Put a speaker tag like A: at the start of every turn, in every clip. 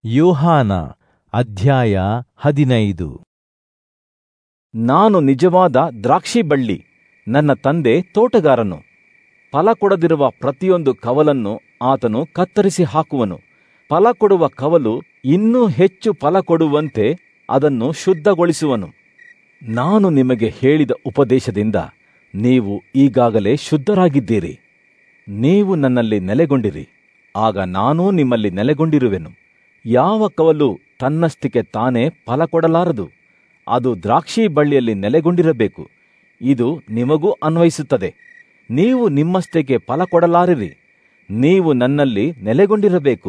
A: ಯೋಹಾನ ಅಧ್ಯಾಯ ಹದಿನೈದು
B: ನಾನು ನಿಜವಾದ ದ್ರಾಕ್ಷಿ ಬಳ್ಳಿ ನನ್ನ ತಂದೆ ತೋಟಗಾರನು ಫಲ ಕೊಡದಿರುವ ಪ್ರತಿಯೊಂದು ಕವಲನ್ನು ಆತನು ಕತ್ತರಿಸಿ ಹಾಕುವನು ಫಲ ಕೊಡುವ ಕವಲು ಇನ್ನೂ ಹೆಚ್ಚು ಫಲ ಕೊಡುವಂತೆ ಅದನ್ನು ಶುದ್ಧಗೊಳಿಸುವನು ನಾನು ನಿಮಗೆ ಹೇಳಿದ ಉಪದೇಶದಿಂದ ನೀವು ಈಗಾಗಲೇ ಶುದ್ಧರಾಗಿದ್ದೀರಿ ನೀವು ನನ್ನಲ್ಲಿ ನೆಲೆಗೊಂಡಿರಿ ಆಗ ನಾನೂ ನಿಮ್ಮಲ್ಲಿ ನೆಲೆಗೊಂಡಿರುವೆನು ಯಾವ ಕವಲು ತನ್ನಷ್ಟಕ್ಕೆ ತಾನೇ ಫಲ ಕೊಡಲಾರದು ಅದು ದ್ರಾಕ್ಷಿ ಬಳ್ಳಿಯಲ್ಲಿ ನೆಲೆಗೊಂಡಿರಬೇಕು ಇದು ನಿಮಗೂ ಅನ್ವಯಿಸುತ್ತದೆ ನೀವು ನಿಮ್ಮಷ್ಟಕ್ಕೆ ಫಲ ಕೊಡಲಾರಿರಿ ನೀವು ನನ್ನಲ್ಲಿ ನೆಲೆಗೊಂಡಿರಬೇಕು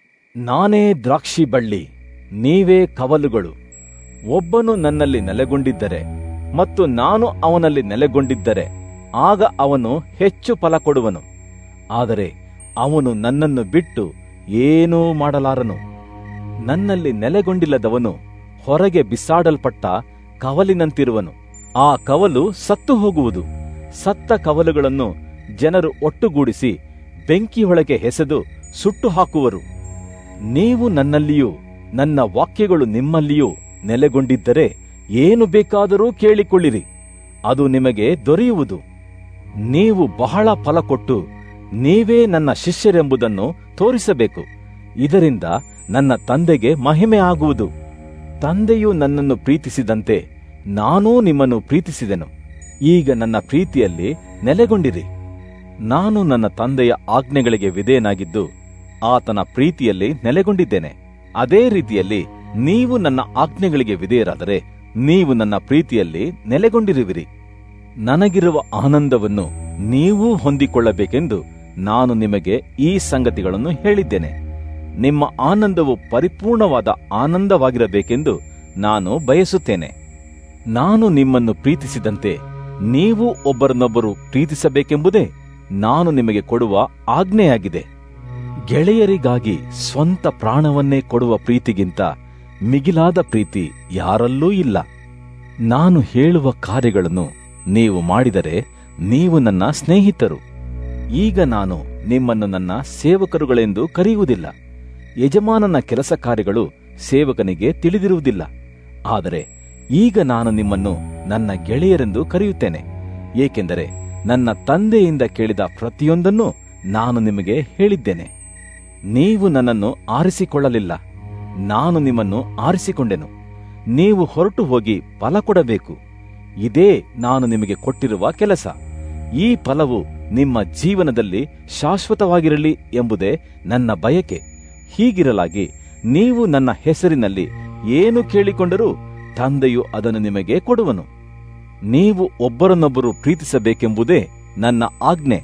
B: ನಾನೇ ದ್ರಾಕ್ಷಿ ಬಳ್ಳಿ ನೀವೇ ಕವಲುಗಳು ಒಬ್ಬನು ನನ್ನಲ್ಲಿ ನೆಲೆಗೊಂಡಿದ್ದರೆ ಮತ್ತು ನಾನು ಅವನಲ್ಲಿ ನೆಲೆಗೊಂಡಿದ್ದರೆ ಆಗ ಅವನು ಹೆಚ್ಚು ಫಲ ಕೊಡುವನು ಆದರೆ ಅವನು ನನ್ನನ್ನು ಬಿಟ್ಟು ಏನೂ ಮಾಡಲಾರನು ನನ್ನಲ್ಲಿ ನೆಲೆಗೊಂಡಿಲ್ಲದವನು ಹೊರಗೆ ಬಿಸಾಡಲ್ಪಟ್ಟ ಕವಲಿನಂತಿರುವನು ಆ ಕವಲು ಸತ್ತು ಹೋಗುವುದು ಸತ್ತ ಕವಲುಗಳನ್ನು ಜನರು ಒಟ್ಟುಗೂಡಿಸಿ ಬೆಂಕಿಯೊಳಗೆ ಎಸೆದು ಸುಟ್ಟು ಹಾಕುವರು ನೀವು ನನ್ನಲ್ಲಿಯೂ ನನ್ನ ವಾಕ್ಯಗಳು ನಿಮ್ಮಲ್ಲಿಯೂ ನೆಲೆಗೊಂಡಿದ್ದರೆ ಏನು ಬೇಕಾದರೂ ಕೇಳಿಕೊಳ್ಳಿರಿ ಅದು ನಿಮಗೆ ದೊರೆಯುವುದು ನೀವು ಬಹಳ ಫಲ ಕೊಟ್ಟು ನೀವೇ ನನ್ನ ಶಿಷ್ಯರೆಂಬುದನ್ನು ತೋರಿಸಬೇಕು ಇದರಿಂದ ನನ್ನ ತಂದೆಗೆ ಮಹಿಮೆ ಆಗುವುದು ತಂದೆಯು ನನ್ನನ್ನು ಪ್ರೀತಿಸಿದಂತೆ ನಾನೂ ನಿಮ್ಮನ್ನು ಪ್ರೀತಿಸಿದೆನು ಈಗ ನನ್ನ ಪ್ರೀತಿಯಲ್ಲಿ ನೆಲೆಗೊಂಡಿರಿ ನಾನು ನನ್ನ ತಂದೆಯ ಆಜ್ಞೆಗಳಿಗೆ ವಿಧೇಯನಾಗಿದ್ದು ಆತನ ಪ್ರೀತಿಯಲ್ಲಿ ನೆಲೆಗೊಂಡಿದ್ದೇನೆ ಅದೇ ರೀತಿಯಲ್ಲಿ ನೀವು ನನ್ನ ಆಜ್ಞೆಗಳಿಗೆ ವಿಧೇಯರಾದರೆ ನೀವು ನನ್ನ ಪ್ರೀತಿಯಲ್ಲಿ ನೆಲೆಗೊಂಡಿರುವಿರಿ ನನಗಿರುವ ಆನಂದವನ್ನು ನೀವೂ ಹೊಂದಿಕೊಳ್ಳಬೇಕೆಂದು ನಾನು ನಿಮಗೆ ಈ ಸಂಗತಿಗಳನ್ನು ಹೇಳಿದ್ದೇನೆ ನಿಮ್ಮ ಆನಂದವು ಪರಿಪೂರ್ಣವಾದ ಆನಂದವಾಗಿರಬೇಕೆಂದು ನಾನು ಬಯಸುತ್ತೇನೆ ನಾನು ನಿಮ್ಮನ್ನು ಪ್ರೀತಿಸಿದಂತೆ ನೀವು ಒಬ್ಬರನ್ನೊಬ್ಬರು ಪ್ರೀತಿಸಬೇಕೆಂಬುದೇ ನಾನು ನಿಮಗೆ ಕೊಡುವ ಆಜ್ಞೆಯಾಗಿದೆ ಗೆಳೆಯರಿಗಾಗಿ ಸ್ವಂತ ಪ್ರಾಣವನ್ನೇ ಕೊಡುವ ಪ್ರೀತಿಗಿಂತ ಮಿಗಿಲಾದ ಪ್ರೀತಿ ಯಾರಲ್ಲೂ ಇಲ್ಲ ನಾನು ಹೇಳುವ ಕಾರ್ಯಗಳನ್ನು ನೀವು ಮಾಡಿದರೆ ನೀವು ನನ್ನ ಸ್ನೇಹಿತರು ಈಗ ನಾನು ನಿಮ್ಮನ್ನು ನನ್ನ ಸೇವಕರುಗಳೆಂದು ಕರೆಯುವುದಿಲ್ಲ ಯಜಮಾನನ ಕೆಲಸ ಕಾರ್ಯಗಳು ಸೇವಕನಿಗೆ ತಿಳಿದಿರುವುದಿಲ್ಲ ಆದರೆ ಈಗ ನಾನು ನಿಮ್ಮನ್ನು ನನ್ನ ಗೆಳೆಯರೆಂದು ಕರೆಯುತ್ತೇನೆ ಏಕೆಂದರೆ ನನ್ನ ತಂದೆಯಿಂದ ಕೇಳಿದ ಪ್ರತಿಯೊಂದನ್ನು ನಾನು ನಿಮಗೆ ಹೇಳಿದ್ದೇನೆ ನೀವು ನನ್ನನ್ನು ಆರಿಸಿಕೊಳ್ಳಲಿಲ್ಲ ನಾನು ನಿಮ್ಮನ್ನು ಆರಿಸಿಕೊಂಡೆನು ನೀವು ಹೊರಟು ಹೋಗಿ ಫಲ ಕೊಡಬೇಕು ಇದೇ ನಾನು ನಿಮಗೆ ಕೊಟ್ಟಿರುವ ಕೆಲಸ ಈ ಫಲವು ನಿಮ್ಮ ಜೀವನದಲ್ಲಿ ಶಾಶ್ವತವಾಗಿರಲಿ ಎಂಬುದೇ ನನ್ನ ಬಯಕೆ ಹೀಗಿರಲಾಗಿ ನೀವು ನನ್ನ ಹೆಸರಿನಲ್ಲಿ ಏನು ಕೇಳಿಕೊಂಡರೂ ತಂದೆಯು ಅದನ್ನು ನಿಮಗೆ ಕೊಡುವನು ನೀವು ಒಬ್ಬರನ್ನೊಬ್ಬರು ಪ್ರೀತಿಸಬೇಕೆಂಬುದೇ ನನ್ನ ಆಜ್ಞೆ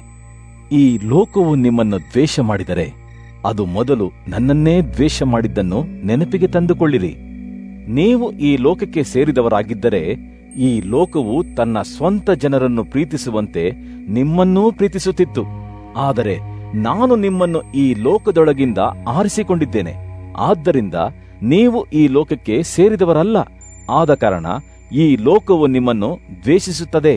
B: ಈ ಲೋಕವು ನಿಮ್ಮನ್ನು ದ್ವೇಷ ಮಾಡಿದರೆ ಅದು ಮೊದಲು ನನ್ನನ್ನೇ ದ್ವೇಷ ಮಾಡಿದ್ದನ್ನು ನೆನಪಿಗೆ ತಂದುಕೊಳ್ಳಿರಿ ನೀವು ಈ ಲೋಕಕ್ಕೆ ಸೇರಿದವರಾಗಿದ್ದರೆ ಈ ಲೋಕವು ತನ್ನ ಸ್ವಂತ ಜನರನ್ನು ಪ್ರೀತಿಸುವಂತೆ ನಿಮ್ಮನ್ನೂ ಪ್ರೀತಿಸುತ್ತಿತ್ತು ಆದರೆ ನಾನು ನಿಮ್ಮನ್ನು ಈ ಲೋಕದೊಳಗಿಂದ ಆರಿಸಿಕೊಂಡಿದ್ದೇನೆ ಆದ್ದರಿಂದ ನೀವು ಈ ಲೋಕಕ್ಕೆ ಸೇರಿದವರಲ್ಲ ಆದ ಕಾರಣ ಈ ಲೋಕವು ನಿಮ್ಮನ್ನು ದ್ವೇಷಿಸುತ್ತದೆ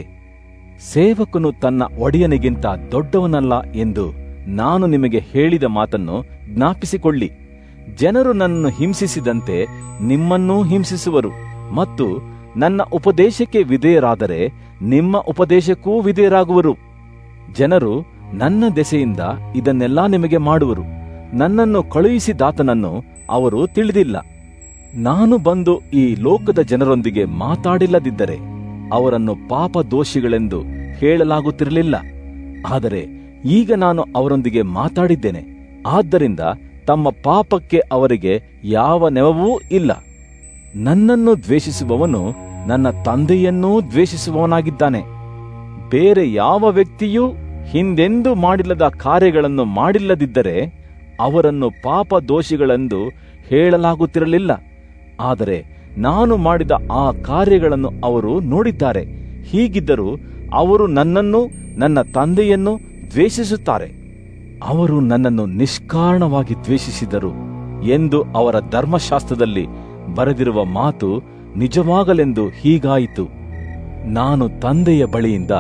B: ಸೇವಕನು ತನ್ನ ಒಡೆಯನಿಗಿಂತ ದೊಡ್ಡವನಲ್ಲ ಎಂದು ನಾನು ನಿಮಗೆ ಹೇಳಿದ ಮಾತನ್ನು ಜ್ಞಾಪಿಸಿಕೊಳ್ಳಿ ಜನರು ನನ್ನನ್ನು ಹಿಂಸಿಸಿದಂತೆ ನಿಮ್ಮನ್ನೂ ಹಿಂಸಿಸುವರು ಮತ್ತು ನನ್ನ ಉಪದೇಶಕ್ಕೆ ವಿಧೇಯರಾದರೆ ನಿಮ್ಮ ಉಪದೇಶಕ್ಕೂ ವಿಧೇಯರಾಗುವರು ಜನರು ನನ್ನ ದೆಸೆಯಿಂದ ಇದನ್ನೆಲ್ಲಾ ನಿಮಗೆ ಮಾಡುವರು ನನ್ನನ್ನು ಕಳುಹಿಸಿದಾತನನ್ನು ಅವರು ತಿಳಿದಿಲ್ಲ ನಾನು ಬಂದು ಈ ಲೋಕದ ಜನರೊಂದಿಗೆ ಮಾತಾಡಿಲ್ಲದಿದ್ದರೆ ಅವರನ್ನು ಪಾಪ ದೋಷಿಗಳೆಂದು ಹೇಳಲಾಗುತ್ತಿರಲಿಲ್ಲ ಆದರೆ ಈಗ ನಾನು ಅವರೊಂದಿಗೆ ಮಾತಾಡಿದ್ದೇನೆ ಆದ್ದರಿಂದ ತಮ್ಮ ಪಾಪಕ್ಕೆ ಅವರಿಗೆ ಯಾವ ನೆವವೂ ಇಲ್ಲ ನನ್ನನ್ನು ದ್ವೇಷಿಸುವವನು ನನ್ನ ತಂದೆಯನ್ನೂ ದ್ವೇಷಿಸುವವನಾಗಿದ್ದಾನೆ ಬೇರೆ ಯಾವ ವ್ಯಕ್ತಿಯೂ ಹಿಂದೆಂದೂ ಮಾಡಿಲ್ಲದ ಕಾರ್ಯಗಳನ್ನು ಮಾಡಿಲ್ಲದಿದ್ದರೆ ಅವರನ್ನು ಪಾಪ ದೋಷಿಗಳೆಂದು ಹೇಳಲಾಗುತ್ತಿರಲಿಲ್ಲ ಆದರೆ ನಾನು ಮಾಡಿದ ಆ ಕಾರ್ಯಗಳನ್ನು ಅವರು ನೋಡಿದ್ದಾರೆ ಹೀಗಿದ್ದರೂ ಅವರು ನನ್ನನ್ನು ನನ್ನ ತಂದೆಯನ್ನು ದ್ವೇಷಿಸುತ್ತಾರೆ ಅವರು ನನ್ನನ್ನು ನಿಷ್ಕಾರಣವಾಗಿ ದ್ವೇಷಿಸಿದರು ಎಂದು ಅವರ ಧರ್ಮಶಾಸ್ತ್ರದಲ್ಲಿ ಬರೆದಿರುವ ಮಾತು ನಿಜವಾಗಲೆಂದು ಹೀಗಾಯಿತು ನಾನು ತಂದೆಯ ಬಳಿಯಿಂದ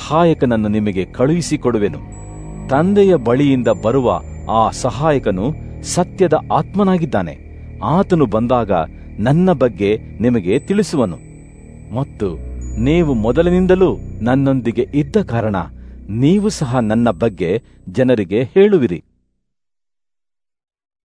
B: ಸಹಾಯಕನನ್ನು ನಿಮಗೆ ಕಳುಹಿಸಿಕೊಡುವೆನು ತಂದೆಯ ಬಳಿಯಿಂದ ಬರುವ ಆ ಸಹಾಯಕನು ಸತ್ಯದ ಆತ್ಮನಾಗಿದ್ದಾನೆ ಆತನು ಬಂದಾಗ ನನ್ನ ಬಗ್ಗೆ ನಿಮಗೆ ತಿಳಿಸುವನು ಮತ್ತು ನೀವು ಮೊದಲಿನಿಂದಲೂ ನನ್ನೊಂದಿಗೆ ಇದ್ದ ಕಾರಣ ನೀವು ಸಹ ನನ್ನ ಬಗ್ಗೆ ಜನರಿಗೆ ಹೇಳುವಿರಿ